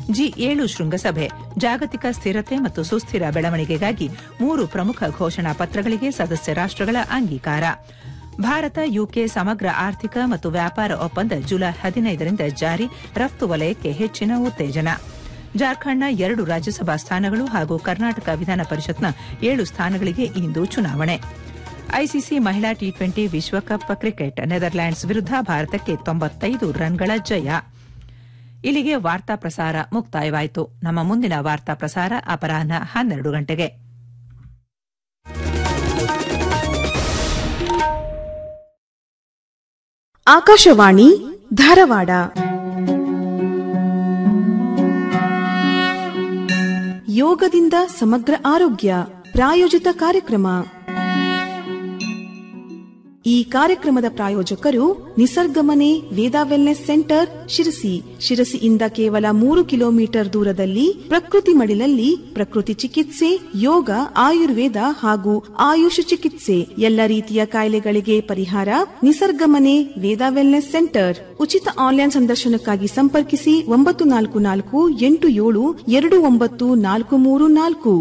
G ಏಳು ಶೃಂಗಸಭೆ ಜಾಗತಿಕ ಸ್ಥಿರತೆ ಮತ್ತು ಸುಸ್ಥಿರ ಬೆಳವಣಿಗೆಗಾಗಿ ಮೂರು ಪ್ರಮುಖ ಘೋಷಣಾ ಪತ್ರಗಳಿಗೆ ಸದಸ್ಯ ರಾಷ್ಟ್ರಗಳ ಅಂಗೀಕಾರ ಭಾರತ ಯುಕೆ ಸಮಗ್ರ ಆರ್ಥಿಕ ಮತ್ತು ವ್ಯಾಪಾರ ಒಪ್ಪಂದ ಜುಲೈ ಹದಿನೈದರಿಂದ ಜಾರಿ ರಫ್ತು ವಲಯಕ್ಕೆ ಹೆಚ್ಚಿನ ಉತ್ತೇಜನ ಜಾರ್ಖಂಡ್ನ ಎರಡು ರಾಜ್ಯಸಭಾ ಸ್ಥಾನಗಳು ಹಾಗೂ ಕರ್ನಾಟಕ ವಿಧಾನ ಪರಿಷತ್ನ ಏಳು ಸ್ಥಾನಗಳಿಗೆ ಇಂದು ಚುನಾವಣೆ ಐಸಿಸಿ ಮಹಿಳಾ ಟಿ ಟ್ವೆಂಟಿ ವಿಶ್ವಕಪ್ ಕ್ರಿಕೆಟ್ ನೆದರ್ಲ್ಯಾಂಡ್ಸ್ ವಿರುದ್ಧ ಭಾರತಕ್ಕೆ ತೊಂಬತ್ತೈದು ರನ್ಗಳ ಜಯ ಇಲ್ಲಿಗೆ ವಾರ್ತಾ ಪ್ರಸಾರ ಮುಕ್ತಾಯವಾಯಿತು ನಮ್ಮ ಮುಂದಿನ ವಾರ್ತಾ ಪ್ರಸಾರ ಅಪರಾಹ್ನ ಹನ್ನೆರಡು ಗಂಟೆಗೆ ಆಕಾಶವಾಣಿ ಧಾರವಾಡ ಯೋಗದಿಂದ ಸಮಗ್ರ ಆರೋಗ್ಯ ಪ್ರಾಯೋಜಿತ ಕಾರ್ಯಕ್ರಮ ಈ ಕಾರ್ಯಕ್ರಮದ ಪ್ರಾಯೋಜಕರು ನಿಸರ್ಗಮನೆ ವೇದಾ ವೆಲ್ನೆಸ್ ಸೆಂಟರ್ ಶಿರಸಿ ಶಿರಸಿಯಿಂದ ಕೇವಲ ಮೂರು ಕಿಲೋಮೀಟರ್ ದೂರದಲ್ಲಿ ಪ್ರಕೃತಿ ಮಡಿಲಲ್ಲಿ ಪ್ರಕೃತಿ ಚಿಕಿತ್ಸೆ ಯೋಗ ಆಯುರ್ವೇದ ಹಾಗೂ ಆಯುಷ್ ಚಿಕಿತ್ಸೆ ಎಲ್ಲ ರೀತಿಯ ಕಾಯಿಲೆಗಳಿಗೆ ಪರಿಹಾರ ನಿಸರ್ಗಮನೆ ವೇದಾ ವೆಲ್ನೆಸ್ ಸೆಂಟರ್ ಉಚಿತ ಆನ್ಲೈನ್ ಸಂದರ್ಶನಕ್ಕಾಗಿ ಸಂಪರ್ಕಿಸಿ ಒಂಬತ್ತು ನಾಲ್ಕು ನಾಲ್ಕು ಎಂಟು ಏಳು ಎರಡು ಒಂಬತ್ತು ನಾಲ್ಕು ಮೂರು ನಾಲ್ಕು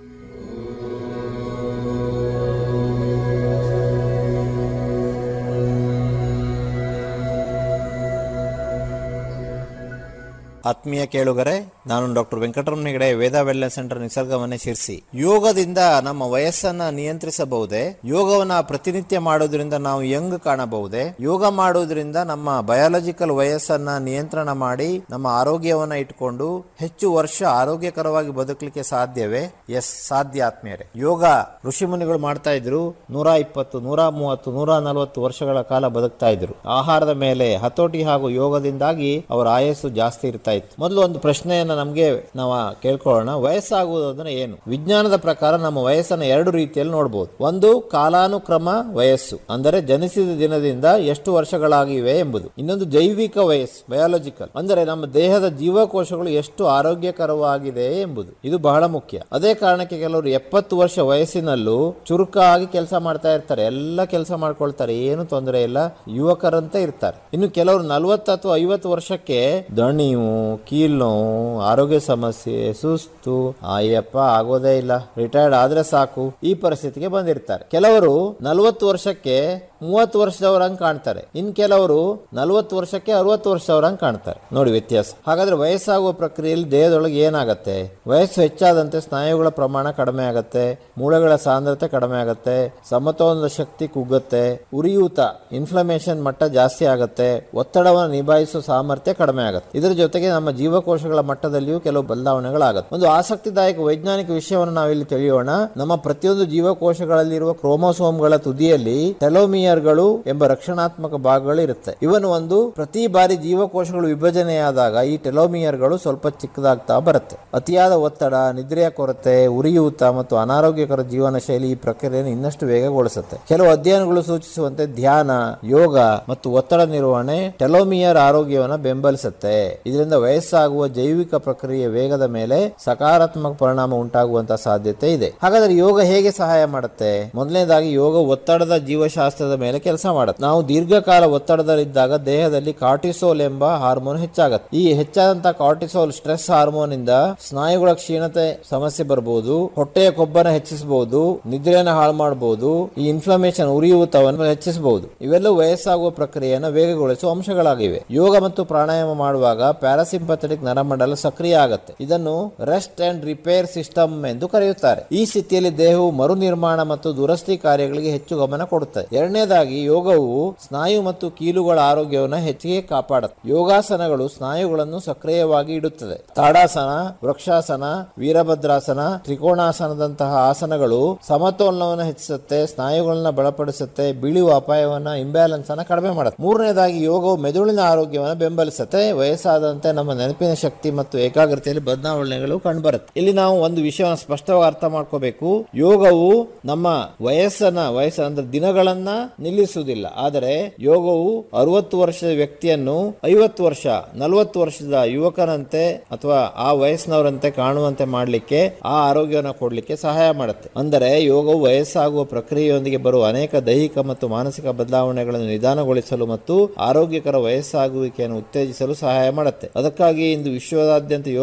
ಆತ್ಮೀಯ ಕೇಳುಗರೆ ನಾನು doctor Venkataramana Hegde Veda wellness centre ನಿಸರ್ಗವನ್ನೇ ಶಿರಿಸಿ ಯೋಗದಿಂದ ನಮ್ಮ ವಯಸ್ಸನ್ನ ನಿಯಂತ್ರಿಸಬಹುದೇ ಯೋಗವನ್ನ ಪ್ರತಿನಿತ್ಯ ಮಾಡೋದ್ರಿಂದ ನಾವು ಯಂಗ್ ಕಾಣಬಹುದೇ ಯೋಗ ಮಾಡೋದ್ರಿಂದ ನಮ್ಮ ಬಯಾಲಜಿಕಲ್ ವಯಸ್ಸನ್ನ ನಿಯಂತ್ರಣ ಮಾಡಿ ನಮ್ಮ ಆರೋಗ್ಯವನ್ನ ಇಟ್ಕೊಂಡು ಹೆಚ್ಚು ವರ್ಷ ಆರೋಗ್ಯಕರವಾಗಿ ಬದುಕಲಿಕ್ಕೆ ಸಾಧ್ಯವೇ ಎಸ್ ಸಾಧ್ಯ ಆತ್ಮೀಯರೇ ಯೋಗ ಋಷಿ ಮುನಿಗಳು ಮಾಡ್ತಾ ಇದ್ರು ನೂರ ಇಪ್ಪತ್ತು ನೂರ ಮೂವತ್ತು ನೂರ ನಲವತ್ತು ವರ್ಷಗಳ ಕಾಲ ಬದುಕ್ತಾ ಇದ್ರು ಆಹಾರದ ಮೇಲೆ ಹತೋಟಿ ಹಾಗೂ ಯೋಗದಿಂದಾಗಿ ಅವರ ಆಯಸ್ಸು ಜಾಸ್ತಿ ಇರ್ತಾ ಇತ್ತು ಮೊದಲು ಒಂದು ಪ್ರಶ್ನೆಯನ್ನ ನಮಗೆ ನಾವು ಕೇಳ್ಕೊಳ್ಳೋಣ ವಯಸ್ಸಾಗುವುದು ಅಂದ್ರೆ ಏನು ವಿಜ್ಞಾನದ ಪ್ರಕಾರ ನಮ್ಮ ವಯಸ್ಸನ್ನ ಎರಡು ರೀತಿಯಲ್ಲಿ ನೋಡಬಹುದು ಒಂದು ಕಾಲಾನುಕ್ರಮ ವಯಸ್ಸು ಅಂದರೆ ಜನಿಸಿದ ದಿನದಿಂದ ಎಷ್ಟು ವರ್ಷಗಳಾಗಿವೆ ಎಂಬುದು ಇನ್ನೊಂದು ಜೈವಿಕ ವಯಸ್ಸು ಬಯಾಲಜಿಕಲ್ ಅಂದರೆ ನಮ್ಮ ದೇಹದ ಜೀವಕೋಶಗಳು ಎಷ್ಟು ಆರೋಗ್ಯಕರವಾಗಿದೆ ಎಂಬುದು ಇದು ಬಹಳ ಮುಖ್ಯ ಅದೇ ಕಾರಣಕ್ಕೆ ಕೆಲವರು ಎಪ್ಪತ್ತು ವರ್ಷ ವಯಸ್ಸಿನಲ್ಲೂ ಚುರುಕಾಗಿ ಕೆಲಸ ಮಾಡ್ತಾ ಇರ್ತಾರೆ ಎಲ್ಲ ಕೆಲಸ ಮಾಡ್ಕೊಳ್ತಾರೆ ಏನು ತೊಂದರೆ ಇಲ್ಲ ಯುವಕರಂತೆ ಇರ್ತಾರೆ ಇನ್ನು ಕೆಲವರು ನಲವತ್ತು ಅಥವಾ ಐವತ್ತು ವರ್ಷಕ್ಕೆ ದಣಿವು ಕೀಲ್ ನೋವು ಆರೋಗ್ಯ ಸಮಸ್ಯೆ ಸುಸ್ತು ಅಯ್ಯಪ್ಪ ಆಗೋದೇ ಇಲ್ಲ ರಿಟೈರ್ಡ್ ಆದ್ರೆ ಸಾಕು ಈ ಪರಿಸ್ಥಿತಿಗೆ ಬಂದಿರ್ತಾರೆ ಕೆಲವರು ನಲವತ್ತು ವರ್ಷಕ್ಕೆ ಮೂವತ್ತು ವರ್ಷದವರಂಗ್ ಕಾಣ್ತಾರೆ ಇನ್ ಕೆಲವರು ನಲವತ್ತು ವರ್ಷಕ್ಕೆ ಅರವತ್ತು ವರ್ಷದವರಂಗ್ ಕಾಣ್ತಾರೆ ನೋಡಿ ವ್ಯತ್ಯಾಸ ಹಾಗಾದ್ರೆ ವಯಸ್ಸಾಗುವ ಪ್ರಕ್ರಿಯೆಯಲ್ಲಿ ದೇಹದೊಳಗೆ ಏನಾಗತ್ತೆ ವಯಸ್ಸು ಹೆಚ್ಚಾದಂತೆ ಸ್ನಾಯುಗಳ ಪ್ರಮಾಣ ಕಡಿಮೆ ಆಗತ್ತೆ ಮೂಳೆಗಳ ಸಾಂದ್ರತೆ ಕಡಿಮೆ ಆಗತ್ತೆ ಸಮತೋಲನದ ಶಕ್ತಿ ಕುಗ್ಗತ್ತೆ ಉರಿಯೂತ ಇನ್ಫ್ಲಮೇಷನ್ ಮಟ್ಟ ಜಾಸ್ತಿ ಆಗತ್ತೆ ಒತ್ತಡವನ್ನು ನಿಭಾಯಿಸುವ ಸಾಮರ್ಥ್ಯ ಕಡಿಮೆ ಆಗತ್ತೆ ಇದರ ಜೊತೆಗೆ ನಮ್ಮ ಜೀವಕೋಶಗಳ ಮಟ್ಟದಲ್ಲಿಯೂ ಕೆಲವು ಬದಲಾವಣೆಗಳಾಗತ್ತೆ ಒಂದು ಆಸಕ್ತಿದಾಯಕ ವೈಜ್ಞಾನಿಕ ವಿಷಯವನ್ನು ನಾವಿಲ್ಲಿ ತಿಳಿಯೋಣ ನಮ್ಮ ಪ್ರತಿಯೊಂದು ಜೀವಕೋಶಗಳಲ್ಲಿರುವ ಕ್ರೋಮೋಸೋಮ್ಗಳ ತುದಿಯಲ್ಲಿ ಟೆಲೋಮಿಯರ್ಗಳು ಎಂಬ ರಕ್ಷಣಾತ್ಮಕ ಭಾಗಗಳು ಇರುತ್ತೆ ಇವನು ಒಂದು ಪ್ರತಿ ಬಾರಿ ಜೀವಕೋಶಗಳು ವಿಭಜನೆಯಾದಾಗ ಈ ಟೆಲೋಮಿಯರ್ಗಳು ಸ್ವಲ್ಪ ಚಿಕ್ಕದಾಗ್ತಾ ಬರುತ್ತೆ ಅತಿಯಾದ ಒತ್ತಡ ನಿದ್ರೆಯ ಕೊರತೆ ಉರಿಯೂತ ಮತ್ತು ಅನಾರೋಗ್ಯಕರ ಜೀವನ ಶೈಲಿ ಈ ಪ್ರಕ್ರಿಯೆಯನ್ನು ಇನ್ನಷ್ಟು ವೇಗಗೊಳಿಸುತ್ತೆ ಕೆಲವು ಅಧ್ಯಯನಗಳು ಸೂಚಿಸುವಂತೆ ಧ್ಯಾನ ಯೋಗ ಮತ್ತು ಒತ್ತಡ ನಿರ್ವಹಣೆ ಟೆಲೋಮಿಯರ್ ಆರೋಗ್ಯವನ್ನು ಬೆಂಬಲಿಸುತ್ತೆ ಇದರಿಂದ ವಯಸ್ಸಾಗುವ ಜೈವಿಕ ಪ್ರಕ್ರಿಯೆ ವೇಗದ ಮೇಲೆ ಸಕಾರಾತ್ಮಕ ಪರಿಣಾಮ ಉಂಟಾಗುವಂತಹ ಸಾಧ್ಯತೆ ಇದೆ ಹಾಗಾದ್ರೆ ಯೋಗ ಹೇಗೆ ಸಹಾಯ ಮಾಡುತ್ತೆ ಮೊದಲನೇದಾಗಿ ಯೋಗ ಒತ್ತಡದ ಜೀವಶಾಸ್ತ್ರದ ಮೇಲೆ ಕೆಲಸ ಮಾಡುತ್ತೆ ನಾವು ದೀರ್ಘಕಾಲ ಒತ್ತಡದಲ್ಲಿದ್ದಾಗ ದೇಹದಲ್ಲಿ ಕಾರ್ಟಿಸೋಲ್ ಎಂಬ ಹಾರ್ಮೋನ್ ಹೆಚ್ಚಾಗುತ್ತೆ ಈ ಹೆಚ್ಚಾದಂತಹ ಕಾರ್ಟಿಸೋಲ್ ಸ್ಟ್ರೆಸ್ ಹಾರ್ಮೋನ್ ಇಂದ ಸ್ನಾಯುಗಳ ಕ್ಷೀಣತೆ ಸಮಸ್ಯೆ ಬರಬಹುದು ಹೊಟ್ಟೆಯ ಕೊಬ್ಬನ್ನು ಹೆಚ್ಚಿಸಬಹುದು ನಿದ್ರೆಯನ್ನು ಹಾಳು ಮಾಡಬಹುದು ಈ ಇನ್ಫ್ಲಮೇಷನ್ ಉರಿಯೂತವನ್ನು ಹೆಚ್ಚಿಸಬಹುದು ಇವೆಲ್ಲವೂ ವಯಸ್ಸಾಗುವ ಪ್ರಕ್ರಿಯೆಯನ್ನು ವೇಗಗೊಳಿಸುವ ಅಂಶಗಳಾಗಿವೆ ಯೋಗ ಮತ್ತು ಪ್ರಾಣಾಯಾಮ ಮಾಡುವಾಗ ಪ್ಯಾರಾಸಿಂಪಥೆಟಿಕ್ ನರಮಂಡಲ ಸಕ್ರಿಯ ಆಗುತ್ತೆ ಇದನ್ನು ರೆಸ್ಟ್ ಅಂಡ್ ರಿಪೇರ್ ಸಿಸ್ಟಮ್ ಎಂದು ಕರೆಯುತ್ತಾರೆ ಈ ಸ್ಥಿತಿಯಲ್ಲಿ ದೇಹವು ಮರು ನಿರ್ಮಾಣ ಮತ್ತು ದುರಸ್ತಿ ಕಾರ್ಯಗಳಿಗೆ ಹೆಚ್ಚು ಗಮನ ಕೊಡುತ್ತದೆ ಎರಡನೇದಾಗಿ ಯೋಗವು ಸ್ನಾಯು ಮತ್ತು ಕೀಲುಗಳ ಆರೋಗ್ಯವನ್ನು ಹೆಚ್ಚಿಗೆ ಕಾಪಾಡುತ್ತೆ ಯೋಗಾಸನಗಳು ಸ್ನಾಯುಗಳನ್ನು ಸಕ್ರಿಯವಾಗಿ ಇಡುತ್ತದೆ ತಾಡಾಸನ ವೃಕ್ಷಾಸನ ವೀರಭದ್ರಾಸನ ತ್ರಿಕೋಣಾಸನದಂತಹ ಆಸನಗಳು ಸಮತೋಲನವನ್ನು ಹೆಚ್ಚಿಸುತ್ತೆ ಸ್ನಾಯುಗಳನ್ನ ಬಲಪಡಿಸುತ್ತೆ ಬೀಳುವ ಅಪಾಯವನ್ನ ಇಂಬ್ಯಾಲೆನ್ಸ್ ಅನ್ನ ಕಡಿಮೆ ಮಾಡುತ್ತೆ ಮೂರನೇದಾಗಿ ಯೋಗವು ಮೆದುಳಿನ ಆರೋಗ್ಯವನ್ನು ಬೆಂಬಲಿಸುತ್ತೆ ವಯಸ್ಸಾದಂತೆ ನಮ್ಮ ನೆನಪಿನ ಶಕ್ತಿ ಮತ್ತು ಏಕಾಗ್ರತೆಯಲ್ಲಿ ಬದಲಾವಣೆಗಳು ಕಂಡುಬರುತ್ತೆ ಇಲ್ಲಿ ನಾವು ಒಂದು ವಿಷಯವನ್ನು ಸ್ಪಷ್ಟವಾಗಿ ಅರ್ಥ ಮಾಡ್ಕೋಬೇಕು ಯೋಗವು ನಮ್ಮ ವಯಸ್ಸನ್ನ ವಯಸ್ಸ ಅಂದ್ರೆ ದಿನಗಳನ್ನ ನಿಲ್ಲಿಸುವುದಿಲ್ಲ ಆದರೆ ಯೋಗವು ಅರವತ್ತು ವರ್ಷದ ವ್ಯಕ್ತಿಯನ್ನು ಐವತ್ತು ವರ್ಷ ನಲವತ್ತು ವರ್ಷದ ಯುವಕನಂತೆ ಅಥವಾ ಆ ವಯಸ್ಸಿನವರಂತೆ ಕಾಣುವಂತೆ ಮಾಡಲಿಕ್ಕೆ ಆ ಆರೋಗ್ಯವನ್ನು ಕೊಡಲಿಕ್ಕೆ ಸಹಾಯ ಮಾಡುತ್ತೆ ಅಂದರೆ ಯೋಗವು ವಯಸ್ಸಾಗುವ ಪ್ರಕ್ರಿಯೆಯೊಂದಿಗೆ ಬರುವ ಅನೇಕ ದೈಹಿಕ ಮತ್ತು ಮಾನಸಿಕ ಬದಲಾವಣೆಗಳನ್ನು ನಿಧಾನಗೊಳಿಸಲು ಮತ್ತು ಆರೋಗ್ಯಕರ ವಯಸ್ಸಾಗುವಿಕೆಯನ್ನು ಉತ್ತೇಜಿಸಲು ಸಹಾಯ ಮಾಡುತ್ತೆ ಅದಕ್ಕಾಗಿ ಇಂದು ವಿಶ್ವದಾದ್ಯಂತ